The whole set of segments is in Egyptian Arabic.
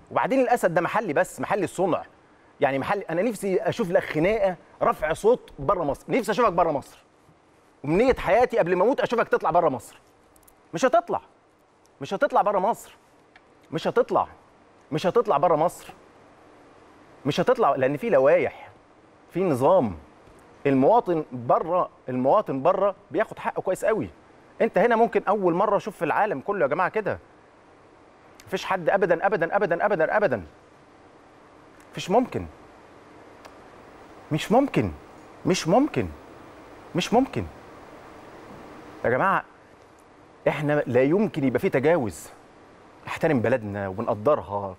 وبعدين الاسد ده محلي بس محلي الصنع يعني محلي انا نفسي اشوف لك خناقه رفع صوت بره مصر نفسي اشوفك بره مصر ومنيه حياتي قبل ما اموت اشوفك تطلع بره مصر مش هتطلع مش هتطلع بره مصر مش هتطلع مش هتطلع بره مصر مش هتطلع لان في لوائح في نظام المواطن بره المواطن بره بياخد حقه كويس قوي انت هنا ممكن اول مره اشوف في العالم كله يا جماعه كده مفيش حد ابدا ابدا ابدا ابدا ابدا مفيش ممكن مش ممكن مش ممكن مش ممكن يا جماعه احنا لا يمكن يبقى في تجاوز نحترم بلدنا وبنقدرها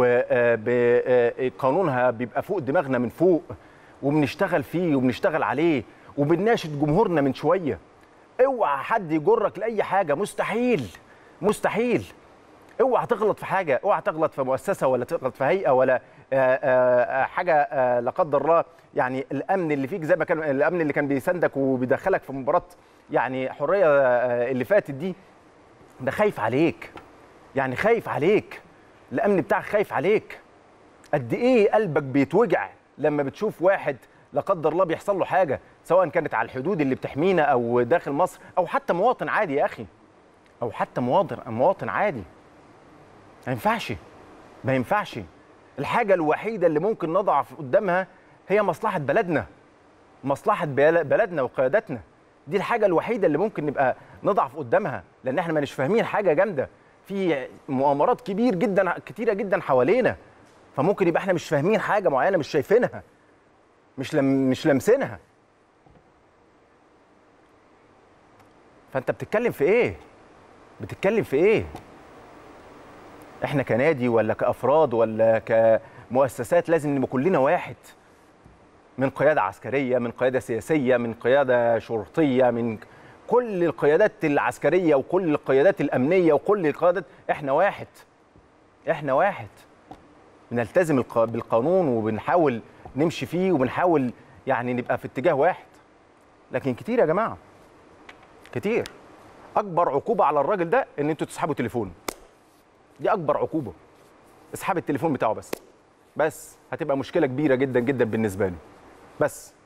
وقانونها بيبقى فوق دماغنا من فوق وبنشتغل فيه وبنشتغل عليه وبنناشد جمهورنا من شويه اوعى حد يجرك لاي حاجه مستحيل مستحيل اوعى تغلط في حاجه اوعى تغلط في مؤسسه ولا تغلط في هيئه ولا آآ آآ حاجه آآ لا قدر الله يعني الامن اللي فيك زي ما كان الامن اللي كان بيساندك وبيدخلك في مباراه يعني حريه اللي فاتت دي ده خايف عليك يعني خايف عليك الامن بتاعك خايف عليك قد ايه قلبك بيتوجع لما بتشوف واحد لا قدر الله بيحصل له حاجه سواء كانت على الحدود اللي بتحمينا او داخل مصر او حتى مواطن عادي يا اخي او حتى مواطن مواطن عادي ما ينفعش ما ينفعش الحاجه الوحيده اللي ممكن نضعف قدامها هي مصلحه بلدنا مصلحه بلدنا وقيادتنا دي الحاجه الوحيده اللي ممكن نبقى نضعف قدامها لان احنا مش فاهمين حاجه جامده في مؤامرات كبير جدا كتيره جدا حوالينا فممكن يبقى احنا مش فاهمين حاجه معينه مش شايفينها مش لم مش لامسينها فانت بتتكلم في ايه بتتكلم في ايه احنا كنادي ولا كافراد ولا كمؤسسات لازم نبقى كلنا واحد من قياده عسكريه من قياده سياسيه من قياده شرطيه من كل القيادات العسكريه وكل القيادات الامنيه وكل القيادات احنا واحد احنا واحد بنلتزم بالقانون وبنحاول نمشي فيه وبنحاول يعني نبقى في اتجاه واحد لكن كتير يا جماعه كتير اكبر عقوبه على الراجل ده ان انتوا تسحبوا تليفونه دي اكبر عقوبه اسحب التليفون بتاعه بس بس هتبقى مشكله كبيره جدا جدا بالنسبه له بس